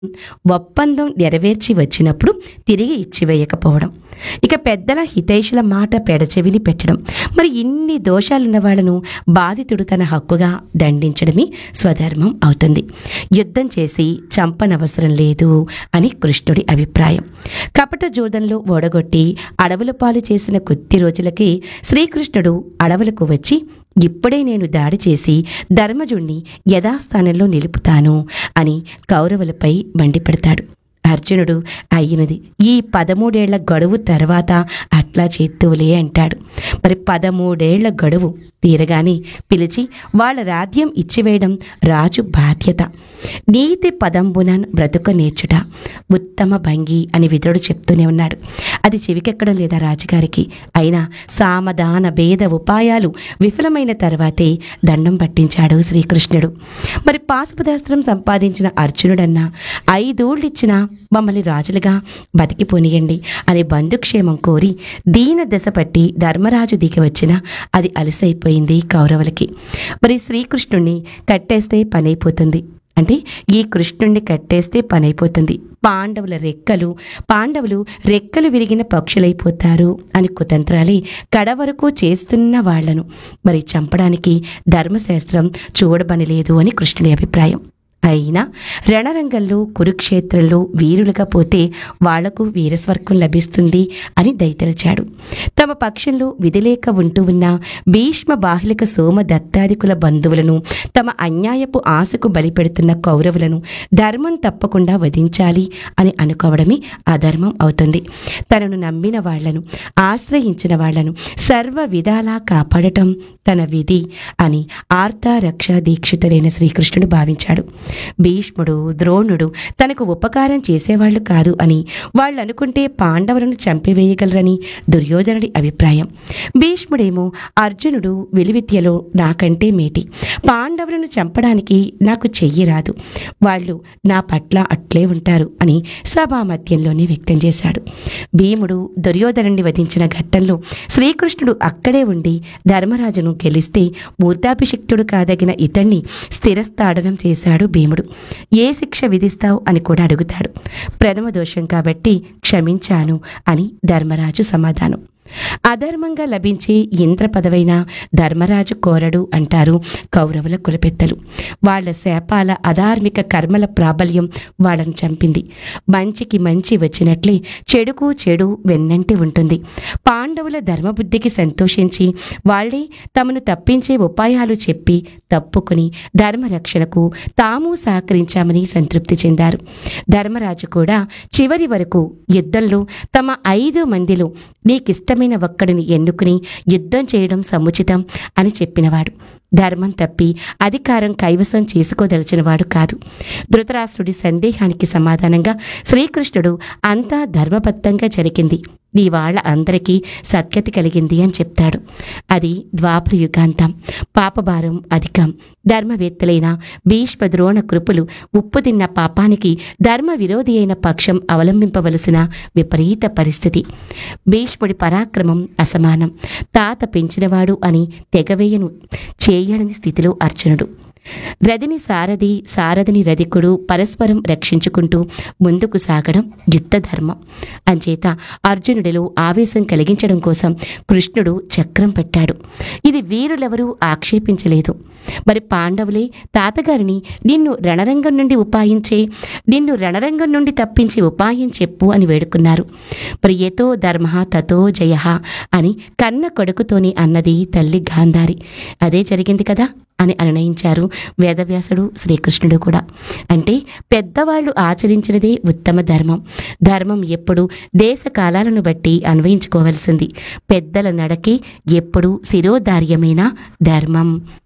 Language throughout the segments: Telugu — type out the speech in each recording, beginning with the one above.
ఒప్పందం నెరవేర్చి వచ్చినప్పుడు తిరిగి ఇచ్చివేయకపోవడం ఇక పెద్దల హితైషుల మాట పెడచెవిని పెట్టడం మరి ఇన్ని దోషాలున్న వాళ్ళను బాధితుడు తన హక్కుగా దండించడమే స్వధర్మం అవుతుంది యుద్ధం చేసి చంపనవసరం లేదు అని కృష్ణుడి అభిప్రాయం కపట జోదంలో ఓడగొట్టి అడవుల పాలు చేసిన కొద్ది రోజులకి శ్రీకృష్ణుడు అడవులకు వచ్చి ఇప్పుడే నేను దాడి చేసి ధర్మజుణ్ణి యథాస్థానంలో నిలుపుతాను అని కౌరవులపై మండిపడతాడు అర్జునుడు అయినది ఈ పదమూడేళ్ల గడువు తర్వాత అట్లా చేత్తువులే అంటాడు మరి పదమూడేళ్ల గడువు తీరగానే పిలిచి వాళ్ళ రాజ్యం ఇచ్చివేయడం రాజు బాధ్యత నీతి పదంబునన్ బ్రతుక నేర్చుట ఉత్తమ భంగి అని విదురుడు చెప్తూనే ఉన్నాడు అది చెవికెక్కడం లేదా రాజుగారికి అయినా సామధాన భేద ఉపాయాలు విఫలమైన తర్వాతే దండం పట్టించాడు శ్రీకృష్ణుడు మరి పాశుపదాస్త్రం సంపాదించిన అర్జునుడన్నా ఐదూళ్ళిచ్చిన మమ్మల్ని రాజులుగా బతికిపోనియండి అని బంధుక్షేమం కోరి దీన దశ పట్టి ధర్మరాజు దిగి వచ్చిన అది అలసైపోయింది కౌరవులకి మరి శ్రీకృష్ణుణ్ణి కట్టేస్తే పనైపోతుంది అంటే ఈ కృష్ణుణ్ణి కట్టేస్తే పనైపోతుంది పాండవుల రెక్కలు పాండవులు రెక్కలు విరిగిన పక్షులైపోతారు అని కుతంత్రాలే కడవరకు చేస్తున్న వాళ్లను మరి చంపడానికి ధర్మశాస్త్రం చూడబనిలేదు అని కృష్ణుడి అభిప్రాయం అయినా రణరంగంలో కురుక్షేత్రంలో వీరులుగా పోతే వాళ్లకు వీరస్వర్గం లభిస్తుంది అని దయతలిచాడు తమ పక్షంలో విధిలేక ఉంటూ ఉన్న భీష్మ బాహ్లిక సోమ దత్తాదికుల బంధువులను తమ అన్యాయపు ఆశకు బలిపెడుతున్న కౌరవులను ధర్మం తప్పకుండా వధించాలి అని అనుకోవడమే అధర్మం అవుతుంది తనను నమ్మిన వాళ్లను ఆశ్రయించిన వాళ్లను సర్వ విధాలా కాపాడటం తన విధి అని ఆర్తా రక్షా దీక్షితుడైన శ్రీకృష్ణుడు భావించాడు భీష్ముడు ద్రోణుడు తనకు ఉపకారం చేసేవాళ్లు కాదు అని వాళ్ళు అనుకుంటే పాండవులను చంపివేయగలరని దుర్యోధనుడి అభిప్రాయం భీష్ముడేమో అర్జునుడు విలువిద్యలో నాకంటే మేటి పాండవులను చంపడానికి నాకు చెయ్యి రాదు వాళ్ళు నా పట్ల అట్లే ఉంటారు అని సభా మధ్యంలోనే వ్యక్తం చేశాడు భీముడు దుర్యోధనుడిని వధించిన ఘట్టంలో శ్రీకృష్ణుడు అక్కడే ఉండి ధర్మరాజును గెలిస్తే మూర్ధాభిషిక్తుడు కాదగిన ఇతన్ని స్థిరస్థాడనం చేశాడు భీముడు ఏ శిక్ష విధిస్తావు అని కూడా అడుగుతాడు ప్రథమ దోషం కాబట్టి క్షమించాను అని ధర్మరాజు సమాధానం అధర్మంగా లభించే ఇంద్ర పదవైన ధర్మరాజు కోరడు అంటారు కౌరవుల కులపెత్తలు వాళ్ళ శాపాల అధార్మిక కర్మల ప్రాబల్యం వాళ్ళని చంపింది మంచికి మంచి వచ్చినట్లే చెడుకు చెడు వెన్నంటి ఉంటుంది పాండవుల ధర్మబుద్ధికి సంతోషించి వాళ్ళే తమను తప్పించే ఉపాయాలు చెప్పి తప్పుకుని ధర్మరక్షణకు తాము సహకరించామని సంతృప్తి చెందారు ధర్మరాజు కూడా చివరి వరకు యుద్ధంలో తమ ఐదు మందిలో నీకిష్టమైన ఒక్కడిని ఎన్నుకుని యుద్ధం చేయడం సముచితం అని చెప్పినవాడు ధర్మం తప్పి అధికారం కైవసం చేసుకోదలిచినవాడు కాదు ధృతరాష్ట్రుడి సందేహానికి సమాధానంగా శ్రీకృష్ణుడు అంతా ధర్మబద్ధంగా జరిగింది నీ వాళ్ళ అందరికీ సత్యతి కలిగింది అని చెప్తాడు అది ద్వాపర యుగాంతం పాపభారం అధికం ధర్మవేత్తలైన భీష్మ ద్రోణ కృపులు ఉప్పు తిన్న పాపానికి ధర్మ విరోధి అయిన పక్షం అవలంబింపవలసిన విపరీత పరిస్థితి భీష్ముడి పరాక్రమం అసమానం తాత పెంచినవాడు అని తెగవేయను చేయని స్థితిలో అర్జునుడు రథిని సారథి సారథిని రధికుడు పరస్పరం రక్షించుకుంటూ ముందుకు సాగడం యుద్ధ ధర్మం అంచేత అర్జునుడిలో ఆవేశం కలిగించడం కోసం కృష్ణుడు చక్రం పెట్టాడు ఇది వీరులెవరూ ఆక్షేపించలేదు మరి పాండవులే తాతగారిని నిన్ను రణరంగం నుండి ఉపాయించే నిన్ను రణరంగం నుండి తప్పించే ఉపాయం చెప్పు అని వేడుకున్నారు మరి ఎతో ధర్మ తతో జయ అని కన్న కొడుకుతోని అన్నది తల్లి గాంధారి అదే జరిగింది కదా అని నిర్ణయించారు వేదవ్యాసుడు శ్రీకృష్ణుడు కూడా అంటే పెద్దవాళ్ళు ఆచరించినదే ఉత్తమ ధర్మం ధర్మం ఎప్పుడు దేశ కాలాలను బట్టి అన్వయించుకోవలసింది పెద్దల నడకే ఎప్పుడు శిరోధార్యమైన ధర్మం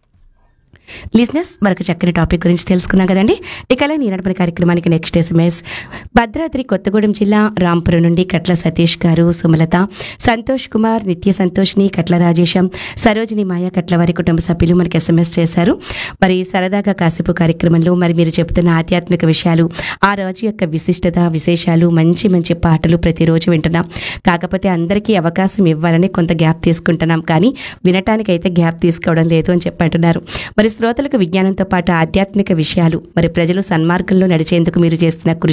లిజినెస్ మరొక చక్కని టాపిక్ గురించి తెలుసుకున్నాం కదండి ఇక అలా నీ నడపని కార్యక్రమానికి నెక్స్ట్ ఎస్ఎంఎస్ భద్రాద్రి కొత్తగూడెం జిల్లా రాంపురం నుండి కట్ల సతీష్ గారు సుమలత సంతోష్ కుమార్ నిత్య సంతోష్ని కట్ల రాజేశం సరోజిని మాయ కట్ల వారి కుటుంబ సభ్యులు మనకి ఎస్ఎంఎస్ చేశారు మరి సరదాగా కాసేపు కార్యక్రమంలో మరి మీరు చెప్తున్న ఆధ్యాత్మిక విషయాలు ఆ రోజు యొక్క విశిష్టత విశేషాలు మంచి మంచి పాటలు ప్రతిరోజు వింటున్నాం కాకపోతే అందరికీ అవకాశం ఇవ్వాలని కొంత గ్యాప్ తీసుకుంటున్నాం కానీ వినటానికైతే గ్యాప్ తీసుకోవడం లేదు అని చెప్పి అంటున్నారు మరి శ్రోతలకు విజ్ఞానంతో పాటు ఆధ్యాత్మిక విషయాలు మరి ప్రజలు సన్మార్గంలో నడిచేందుకు మీరు చేస్తున్న కృషి